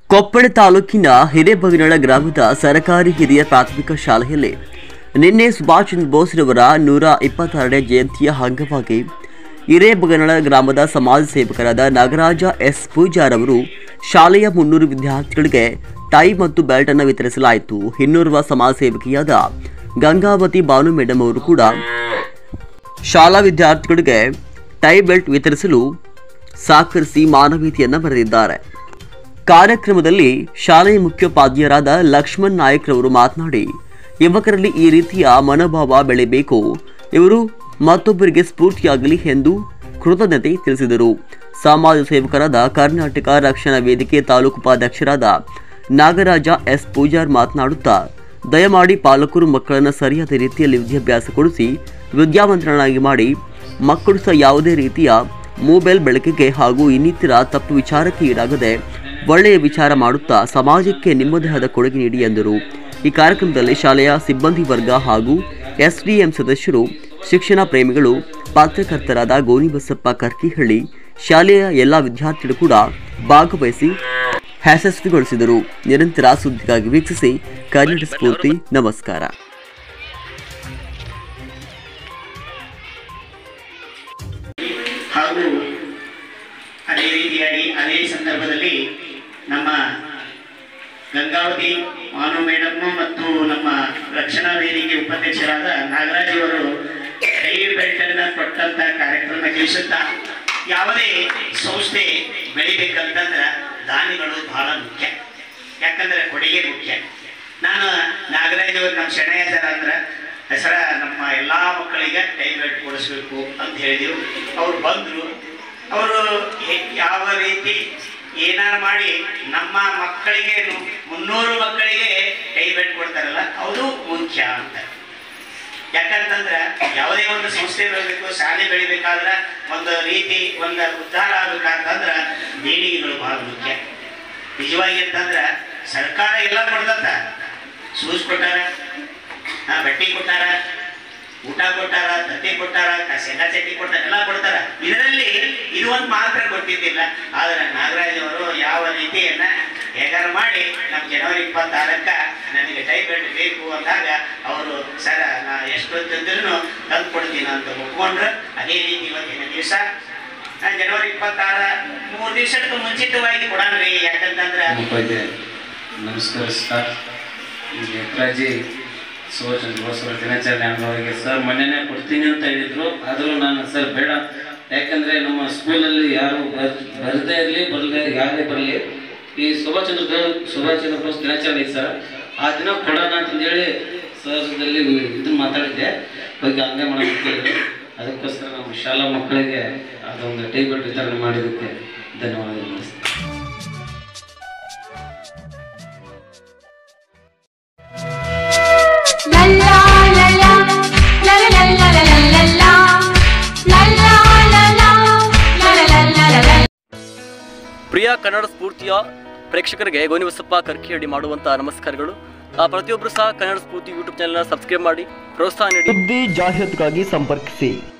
ಕೊಪ್ಪಳ ತಾಲೂಕಿನ ಹಿರೇಬಗನಳ ಗ್ರಾಮದ ಸರ್ಕಾರಿ ಹಿರಿಯ ಪ್ರಾಥಮಿಕ ಶಾಲೆಯಲ್ಲಿ ನಿನ್ನೆ ಸುಭಾಷ್ ಚಂದ್ರ ಬೋಸ್ರವರ ನೂರ ಇಪ್ಪತ್ತಾರನೇ ಜಯಂತಿಯ ಅಂಗವಾಗಿ ಹಿರೇಬಗನಳ ಗ್ರಾಮದ ಸಮಾಜ ಸೇವಕರಾದ ನಾಗರಾಜ ಎಸ್ ಪೂಜಾರ್ ಅವರು ಶಾಲೆಯ ಮುನ್ನೂರು ವಿದ್ಯಾರ್ಥಿಗಳಿಗೆ ಟೈ ಮತ್ತು ಬೆಲ್ಟ್ ಅನ್ನು ವಿತರಿಸಲಾಯಿತು ಇನ್ನೋರ್ವ ಸಮಾಜ ಸೇವಕಿಯಾದ ಗಂಗಾವತಿ ಭಾನು ಮೇಡಮ್ ಅವರು ಕೂಡ ಶಾಲಾ ವಿದ್ಯಾರ್ಥಿಗಳಿಗೆ ಟೈ ಬೆಲ್ಟ್ ವಿತರಿಸಲು ಸಹಕರಿಸಿ ಮಾನವೀಯತೆಯನ್ನು ಬರೆದಿದ್ದಾರೆ ಕಾರ್ಯಕ್ರಮದಲ್ಲಿ ಶಾಲೆಯ ಮುಖ್ಯೋಪಾಧ್ಯಾಯರಾದ ಲಕ್ಷ್ಮಣ್ ನಾಯಕ್ರವರು ಮಾತನಾಡಿ ಯುವಕರಲ್ಲಿ ಈ ರೀತಿಯ ಮನೋಭಾವ ಬೆಳೆಯಬೇಕು ಇವರು ಮತ್ತೊಬ್ಬರಿಗೆ ಸ್ಫೂರ್ತಿಯಾಗಲಿ ಎಂದು ಕೃತಜ್ಞತೆ ತಿಳಿಸಿದರು ಸಮಾಜ ಸೇವಕರಾದ ಕರ್ನಾಟಕ ರಕ್ಷಣಾ ವೇದಿಕೆ ತಾಲೂಕು ಉಪಾಧ್ಯಕ್ಷರಾದ ನಾಗರಾಜ ಎಸ್ ಪೂಜಾರ್ ಮಾತನಾಡುತ್ತಾ ದಯಮಾಡಿ ಪಾಲಕರು ಮಕ್ಕಳನ್ನು ಸರಿಯಾದ ರೀತಿಯಲ್ಲಿ ವಿದ್ಯಾಭ್ಯಾಸ ಕೊಡಿಸಿ ವಿದ್ಯಾವಂತರನ್ನಾಗಿ ಮಾಡಿ ಮಕ್ಕಳು ಸಹ ಯಾವುದೇ ರೀತಿಯ ಮೊಬೈಲ್ ಬಳಕೆಗೆ ಹಾಗೂ ಇನ್ನಿತರ ತಪ್ಪು ವಿಚಾರಕ್ಕೆ ಈಡಾಗದೆ ಒಳ್ಳೆಯ ವಿಚಾರ ಮಾಡುತ್ತಾ ಸಮಾಜಕ್ಕೆ ನಿಮ್ಮದೇ ಆದ ಕೊಡುಗೆ ನೀಡಿ ಎಂದರು ಈ ಕಾರ್ಯಕ್ರಮದಲ್ಲಿ ಶಾಲೆಯ ಸಿಬ್ಬಂದಿ ವರ್ಗ ಹಾಗೂ ಎಸ್ಡಿಎಂ ಸದಸ್ಯರು ಶಿಕ್ಷಣ ಪ್ರೇಮಿಗಳು ಪತ್ರಕರ್ತರಾದ ಗೋನಿಬಸಪ್ಪ ಕರ್ಕಿಹಳ್ಳಿ ಶಾಲೆಯ ಎಲ್ಲ ವಿದ್ಯಾರ್ಥಿಗಳು ಕೂಡ ಭಾಗವಹಿಸಿ ಯಶಸ್ವಿಗೊಳಿಸಿದರು ನಿರಂತರ ಸುದ್ದಿಗಾಗಿ ವೀಕ್ಷಿಸಿ ಕನ್ನಡ ಸ್ಫೂರ್ತಿ ನಮಸ್ಕಾರ ಹಾಗೂ ಅದೇ ರೀತಿಯಾಗಿ ಅದೇ ಸಂದರ್ಭದಲ್ಲಿ ನಮ್ಮ ಗಂಗಾವತಿ ಮಾನು ಮೇಡಮ್ ಮತ್ತು ನಮ್ಮ ರಕ್ಷಣಾ ವೇದಿಕೆ ಉಪಾಧ್ಯಕ್ಷರಾದ ನಾಗರಾಜ್ ಅವರು ಕೈ ಬೆಲ್ಟ್ ಅನ್ನ ಕೊಟ್ಟಂತ ಕಾರ್ಯಕ್ರಮ ತಿಳಿಸುತ್ತಾ ಯಾವುದೇ ಸಂಸ್ಥೆ ಬೆಳಿಬೇಕಂತಂದ್ರೆ ದಾನಿಗಳು ಬಹಳ ಮುಖ್ಯ ಯಾಕಂದ್ರೆ ಕೊಡುಗೆ ಮುಖ್ಯ ನಾನು ನಾಗರಾಜ್ ಅವರು ನಮ್ಮ ಶರಣಯ್ಯ ಅಂದ್ರೆ ಹೆಸರ ನಮ್ಮ ಎಲ್ಲಾ ಮಕ್ಕಳಿಗೆ ಕೈ ಬೆಲ್ಟ್ ಕೊಡಿಸ್ಬೇಕು ಅಂತ ಹೇಳಿದೆವು ಅವ್ರು ಬಂದರು ಅವರು ಯಾವ ರೀತಿ ಏನಾರು ಮಾಡಿ ನಮ್ಮ ಮಕ್ಕಳಿಗೆ ಮುನ್ನೂರು ಮಕ್ಕಳಿಗೆ ಕೈ ಬೆಲ್ಟ್ ಕೊಡ್ತಾರಲ್ಲ ಅದು ಮುಖ್ಯ ಅಂತ ಯಾಕಂತಂದ್ರ ಯಾವುದೇ ಒಂದು ಸಂಸ್ಥೆ ಬೆಳಿಬೇಕು ಶಾಲೆ ಬೆಳಿಬೇಕಾದ್ರ ಒಂದು ರೀತಿ ಒಂದು ಉದ್ಧಾರ ಆಗ್ಬೇಕಂತಂದ್ರ ದೇಣಿಗೆಗಳು ಬಹಳ ಮುಖ್ಯ ನಿಜವಾಗಿ ಅಂತಂದ್ರ ಸರ್ಕಾರ ಎಲ್ಲ ಕೊಡ್ತಂತ ಶೂಸ್ ಕೊಟ್ಟಾರ ಹಾ, ಬಟ್ಟೆ ಕೊಟ್ಟಾರ ಊಟ ಕೊಟ್ಟಾರ ತತ್ತಿ ಕೊಟ್ಟಾರ ಕ- ಶೇಂಗಾ ಚಟ್ನಿ ಕೊಟ್ಟಾರ ಎಲ್ಲ ಕೊಡ್ತಾರ ಇದರಲ್ಲಿ ಇದು ಒಂದು ಮಾತ್ರ ಕೊಟ್ಟಿದ್ದಿಲ್ಲ ಆದ್ರೆ ನಾಗರಾಜ್ ಅವರು ಯಾವ ರೀತಿಯನ್ನ ಹೇಗಾರ ಮಾಡಿ ನಮ್ಮ ಜನವರಿ ಇಪ್ಪತ್ತಾರಕ್ಕ ನನಗೆ ಟೈ ಬೆಲ್ಟ್ ಬೇಕು ಅಂದಾಗ ಅವರು ಸರ ನಾ ಎಷ್ಟು ಹೊತ್ತಿದ್ರು ತಂದು ಕೊಡ್ತೀನಿ ಅಂತ ಒಪ್ಕೊಂಡ್ರು ಅದೇ ರೀತಿ ಇವತ್ತಿನ ದಿವಸ ಜನವರಿ ಇಪ್ಪತ್ತಾರ ಮೂರು ದಿವಸಕ್ಕೆ ಮುಂಚಿತವಾಗಿ ಕೊಡೋಣ್ರಿ ಯಾಕಂತಂದ್ರ ಉಪಾಧ್ಯಾಯ ನಮಸ್ಕಾರ ಸರ್ ನೇತ್ರಾಜಿ ಸುಭಾಷ್ ಚಂದ್ರ ಬೋಸ್ ಅವರ ದಿನಾಚರಣೆ ಅಂಗವಾಗಿ ಸರ್ ಮೊನ್ನೆನೇ ಕೊಡ್ತೀನಿ ಅಂತ ಹೇಳಿದ್ರು ಆದರೂ ನಾನು ಸರ್ ಬೇಡ ಯಾಕಂದ್ರೆ ನಮ್ಮ ಸ್ಕೂಲಲ್ಲಿ ಯಾರು ಬರ್- ಬರದೇ ಇರಲಿ ಬರದೇ ಯಾರೇ ಬರಲಿ ಈ ಸುಭಾಷ್ ಚಂದ್ರ ಬೋಸ್ ಸುಭಾಷ್ ಚಂದ್ರ ಬೋಸ್ ದಿನಾಚರಣೆ ಐತೆ ಸರ್ ಆ ದಿನ ಕೊಡೋಣ ಅಂತಂದೇಳಿ ಸರ್ದಲ್ಲಿ ಇದನ್ನ ಮಾತಾಡಿದ್ದೆ ಬಗ್ಗೆ ಹಂಗೆ ಮಾಡೋಣ ಅಂತ ಹೇಳಿದ್ರು ಅದಕ್ಕೋಸ್ಕರ ನಮ್ಮ ಶಾಲಾ ಮಕ್ಕಳಿಗೆ ಅದೊಂದು ಟೇಬಲ್ ವಿತರಣೆ ಮಾಡಿದ್ದಕ್ಕೆ ಧನ್ಯವಾದಗಳು ನಮಸ್ತೆ La la la la la la la la la la la la la la la la la la la la ಪ್ರಿಯ ಕನ್ನಡ ಸ್ಫೂರ್ತಿಯ ಪ್ರೇಕ್ಷಕರಿಗೆ ಗೋನಿಬಸಪ್ಪ ಕರ್ಕಿಹಳ್ಳಿ ಮಾಡುವಂತ ನಮಸ್ಕಾರಗಳು ಆ, ಪ್ರತಿಯೊಬ್ಬರು ಸಹ ಕನ್ನಡ ಸ್ಫೂರ್ತಿ ಯೂಟ್ಯೂಬ್ ಚಾನೆಲ್ನ ಸಬ್ಸ್ಕ್ರೈಬ್ ಮಾಡಿ ಪ್ರೋತ್ಸಾಹ ನೀಡಿ ಸುದ್ದಿ ಜಾಹೀರಾತುಗಾಗಿ ಸಂಪರ್ಕಿಸಿ